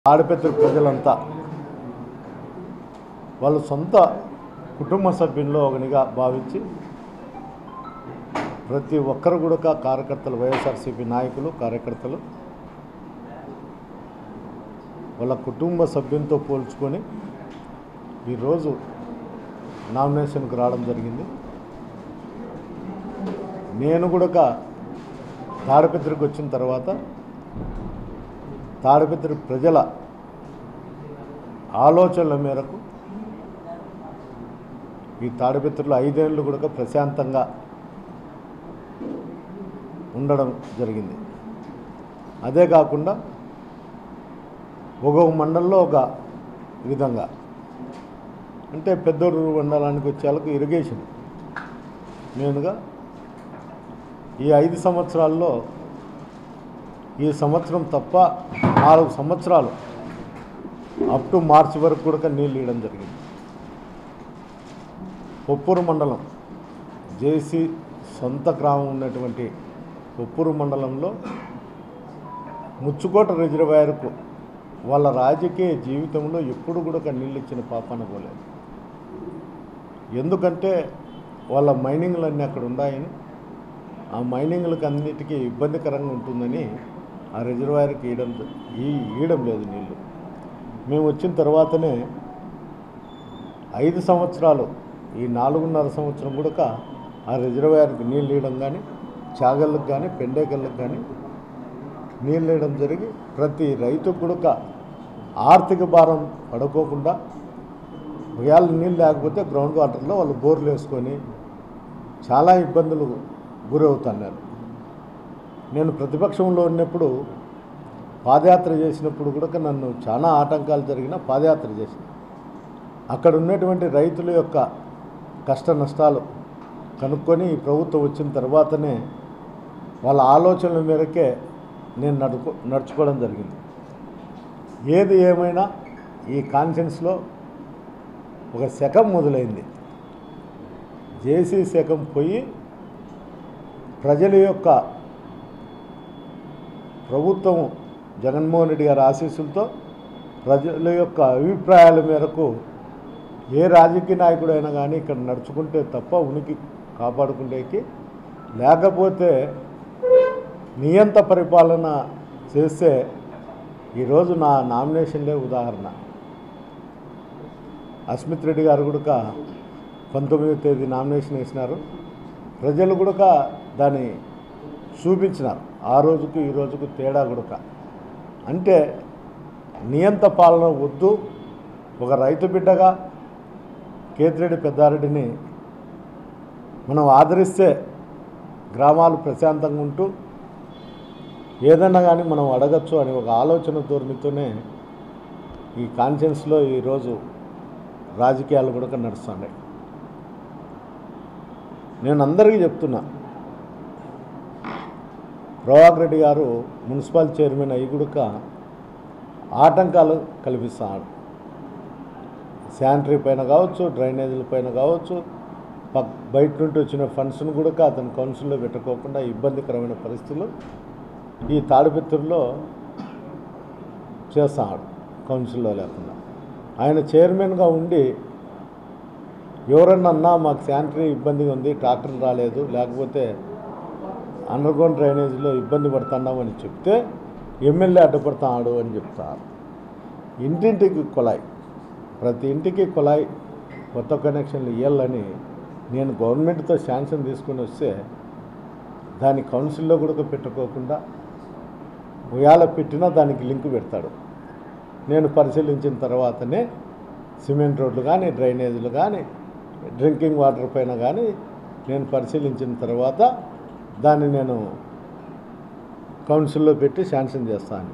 ఆడపెత్త ప్రజలంతా వాళ్ళ సొంత కుటుంబ సభ్యుల్లో ఒకనిగా భావించి ప్రతి ఒక్కరు కూడా కార్యకర్తలు వైఎస్ఆర్సీపీ నాయకులు కార్యకర్తలు వాళ్ళ కుటుంబ సభ్యులతో పోల్చుకొని ఈరోజు నామినేషన్కి రావడం జరిగింది నేను కూడా తాడపిత్రికి వచ్చిన తర్వాత తాడిపత్రి ప్రజల ఆలోచనల మేరకు ఈ తాడిపత్రిలో ఐదేళ్ళు కూడా ప్రశాంతంగా ఉండడం జరిగింది అదే కాకుండా ఒక్కొక్క మండలంలో ఒక విధంగా అంటే పెద్దూరు మండలానికి వచ్చేందుకు ఇరిగేషన్ మెయిన్గా ఈ ఐదు సంవత్సరాల్లో ఈ సంవత్సరం తప్ప నాలుగు సంవత్సరాలు అప్ టు మార్చి వరకు కూడా నీళ్ళు ఇవ్వడం జరిగింది పొప్పూరు మండలం జేసీ సొంత గ్రామం ఉన్నటువంటి పొప్పూరు మండలంలో ముచ్చుకోట రిజర్వాయర్కు వాళ్ళ రాజకీయ జీవితంలో ఎప్పుడు కూడా నీళ్ళు ఇచ్చిన పాపాన పోలేదు ఎందుకంటే వాళ్ళ మైనింగ్లన్నీ అక్కడ ఉన్నాయని ఆ మైనింగ్లకు అన్నిటికీ ఇబ్బందికరంగా ఉంటుందని ఆ రిజర్వాయర్కి ఇయడం ఈ ఇయడం లేదు నీళ్ళు మేము వచ్చిన తర్వాతనే ఐదు సంవత్సరాలు ఈ నాలుగున్నర సంవత్సరం కూడా ఆ రిజర్వాయర్కి నీళ్ళు ఇవ్వడం కానీ చాగళ్ళకు కానీ పెండేకళ్ళకు కానీ నీళ్ళు వేయడం జరిగి ప్రతి రైతుకు కూడా ఆర్థిక భారం పడుకోకుండా ఒకవేళ నీళ్ళు లేకపోతే గ్రౌండ్ వాటర్లో వాళ్ళు బోర్లు వేసుకొని చాలా ఇబ్బందులు గురవుతున్నారు నేను ప్రతిపక్షంలో ఉన్నప్పుడు పాదయాత్ర చేసినప్పుడు కూడా నన్ను చాలా ఆటంకాలు జరిగిన పాదయాత్ర చేసిన అక్కడ ఉన్నటువంటి రైతుల యొక్క కష్ట నష్టాలు కనుక్కొని ఈ ప్రభుత్వం వచ్చిన తర్వాతనే వాళ్ళ ఆలోచనల మేరకే నేను నడుకో నడుచుకోవడం జరిగింది ఏది ఏమైనా ఈ కాన్ఫరెన్స్లో ఒక శకం మొదలైంది జేసీ శకం పోయి ప్రజల యొక్క ప్రభుత్వం జగన్మోహన్ రెడ్డి గారి ఆశీస్సులతో ప్రజల యొక్క అభిప్రాయాల మేరకు ఏ రాజకీయ నాయకుడైనా కానీ ఇక్కడ నడుచుకుంటే తప్ప ఉనికి కాపాడుకునేకి లేకపోతే నియంత పరిపాలన చేస్తే ఈరోజు నా నామినేషన్లే ఉదాహరణ అస్మిత్ రెడ్డి గారు కూడా పంతొమ్మిదో తేదీ నామినేషన్ వేసినారు ప్రజలు కూడా దాన్ని చూపించినారు ఆ రోజుకు ఈ రోజుకు తేడా కూడా అంటే నియంత పాలన వద్దు ఒక రైతు బిడ్డగా కేతిరెడ్డి పెద్దారెడ్డిని మనం ఆదరిస్తే గ్రామాలు ప్రశాంతంగా ఉంటూ ఏదన్నా కానీ మనం అడగచ్చు అని ఒక ఆలోచన ధోరణితోనే ఈ కాన్షియన్స్లో ఈరోజు రాజకీయాలు కూడా నడుస్తున్నాయి నేను అందరికీ చెప్తున్నా ప్రభాకర్ రెడ్డి గారు మున్సిపల్ చైర్మన్ అయ్యి కూడా ఆటంకాలు కల్పిస్తున్నాడు శానిటరీ పైన కావచ్చు డ్రైనేజీల పైన కావచ్చు పక్ బయట నుండి వచ్చిన ఫండ్స్ను కూడా అతను కౌన్సిల్లో పెట్టుకోకుండా ఇబ్బందికరమైన పరిస్థితులు ఈ తాడిపిత్తుల్లో చేస్తున్నాడు కౌన్సిల్లో లేకుండా ఆయన చైర్మన్గా ఉండి ఎవరన్నా అన్నా మాకు శానిటరీ ఇబ్బందిగా ఉంది ట్రాక్టర్ రాలేదు లేకపోతే అండర్గ్రౌండ్ డ్రైనేజీలో ఇబ్బంది పడుతున్నామని చెప్తే ఎమ్మెల్యే అడ్డుపడతాడు అని చెప్తారు ఇంటింటికి కుళాయి ప్రతి ఇంటికి కుళాయి కొత్త కనెక్షన్లు ఇవ్వాలని నేను గవర్నమెంట్తో శాంక్షన్ తీసుకుని వస్తే దాని కౌన్సిల్లో కూడా పెట్టుకోకుండా ఉయాల పెట్టినా దానికి లింక్ పెడతాడు నేను పరిశీలించిన తర్వాతనే సిమెంట్ రోడ్లు కానీ డ్రైనేజీలు కానీ డ్రింకింగ్ వాటర్ పైన కానీ నేను పరిశీలించిన తర్వాత దాన్ని నేను కౌన్సిల్లో పెట్టి శాంక్షన్ చేస్తాను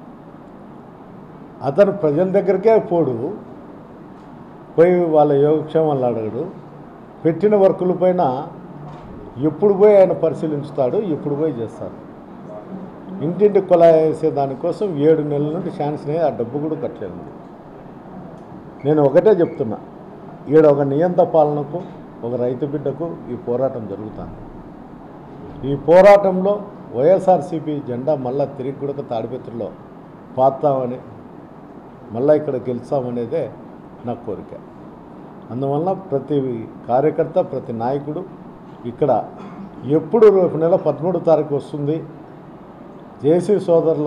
అతను ప్రజల దగ్గరికే పోడు పోయి వాళ్ళ యోగక్షేమాలు అడగడు పెట్టిన వర్కుల పైన ఎప్పుడు పోయి ఆయన పరిశీలించుతాడు ఎప్పుడు పోయి చేస్తాడు ఇంటింటి కుళాయి వేసే దానికోసం ఏడు నెలల నుండి శాంక్షన్ అయ్యి ఆ డబ్బు కూడా కట్టలేదు నేను ఒకటే చెప్తున్నా ఈడ ఒక నియంత పాలనకు ఒక రైతు బిడ్డకు ఈ పోరాటం జరుగుతుంది ఈ పోరాటంలో వైఎస్ఆర్సీపీ జెండా మళ్ళా తిరిగి కూడా తాడిపత్రిలో పాతామని మళ్ళీ ఇక్కడ గెలుస్తామనేదే నా కోరిక అందువల్ల ప్రతి కార్యకర్త ప్రతి నాయకుడు ఇక్కడ ఎప్పుడు రేపు నెల పదమూడు తారీఖు వస్తుంది జేసీ సోదరుల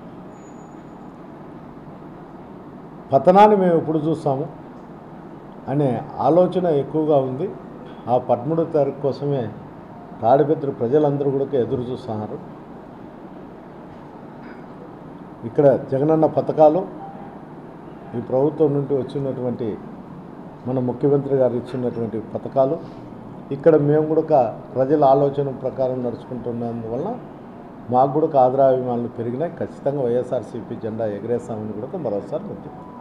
పతనాన్ని మేము ఎప్పుడు చూస్తాము అనే ఆలోచన ఎక్కువగా ఉంది ఆ పదమూడో తారీఖు కోసమే తాడిపత్రి ప్రజలందరూ కూడా ఎదురు చూస్తున్నారు ఇక్కడ జగనన్న పథకాలు ఈ ప్రభుత్వం నుండి వచ్చినటువంటి మన ముఖ్యమంత్రి గారు ఇచ్చినటువంటి పథకాలు ఇక్కడ మేము కూడా ప్రజల ఆలోచన ప్రకారం నడుచుకుంటున్నందువల్ల మాకు కూడా ఆదరాభిమానులు పెరిగినాయి ఖచ్చితంగా వైఎస్ఆర్సీపీ జెండా ఎగరేస్తామని కూడా మరోసారి నేను చెప్తాను